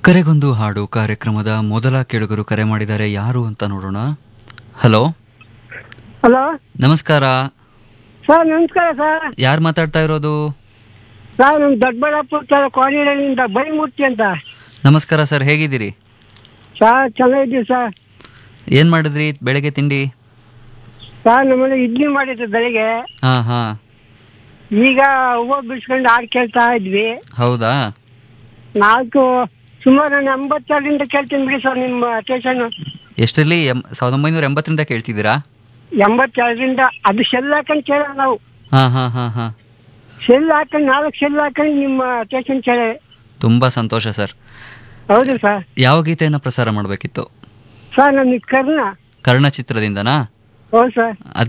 ಕರೆಗೊಂದು ಹಾಡು ಕಾರ್ಯಕ್ರಮದ ಮೊದಲ ಕೇಳುಗರು ಕರೆ ಮಾಡಿದ್ದಾರೆ ಯಾರು ಅಂತ ನೋಡೋಣ ಹಲೋ ಹಲೋ ನಮಸ್ಕಾರ ಸರ್ ನಮಸ್ಕಾರ ಸರ್ ಯಾರು ಮಾತಾಡ್ತಾ ಇರೋದು ಸರ್ ನಮ್ಮ ದೊಡ್ಡಬಳ್ಳಾಪುರ ತ- ಕೋಣಿಹಳ್ಳಿಯಿಂದ ಬೈಮೂರ್ತಿ ಅಂತ ನಮಸ್ಕಾರ ಸರ್ ಹೇಗಿದ್ದೀರಿ ಸರ್ ಚೆನ್ನಾಗಿದ್ದೀವಿ ಸರ್ ಏನ್ ಮಾಡಿದ್ರಿ ಬೆಳಗ್ಗೆ ತಿಂಡಿ ಸರ್ ನಮ್ಮಲ್ಲಿ ಇಡ್ಲಿ ಮಾಡಿದ್ದು ಬೆಳಿಗ್ಗೆ ಹಾ ಹಾ ಈಗ ಹೂವು ಬಿಡ್ಸ್ಕೊಂಡು ಹಾಡು ಕೇಳ್ತಾ ಇದ್ವಿ ಹೌದಾ ನಾಲ್ಕು ಸುಮಾರು ನಾನು ಎಂಬತ್ತೆರಡರಿಂದ ಕೇಳ್ತೀನಿ ಬಿಡಿ ಸರ್ ನಿಮ್ಮ ಸ್ಟೇಷನ್ ಎಷ್ಟರಲ್ಲಿ ಎಂ ಸಾವಿರದ ಒಂಬೈನೂರ ಎಂಬತ್ತರಿಂದ ಕೇಳ್ತಿದ್ದೀರಾ ಎಂಬತ್ತೆರಡರಿಂದ ಅದು ಶೆಲ್ ಹಾಕೊಂಡು ಕೇಳೋಣ ನಾವು ಹಾ ಹಾ ಹಾ ಹಾ ಶೆಲ್ ಹಾಕೊಂಡು ನಾಲ್ಕು ಶೆಲ್ ಹಾಕೊಂಡು ನಿಮ್ಮ ಸ್ಟೇಷನ್ ಕೇಳ ತುಂಬಾ ಸಂತೋಷ ಸರ್ ಹೌದು ಸರ್ ಯಾವ ಗೀತೆಯನ್ನ ಪ್ರಸಾರ ಮಾಡಬೇಕಿತ್ತು ಸರ್ ನಮಗೆ ಕರ್ಣ ಕರ್ಣ ಚಿತ್ರದಿಂದನಾ ಹೌದು ಸರ್ ಅದ್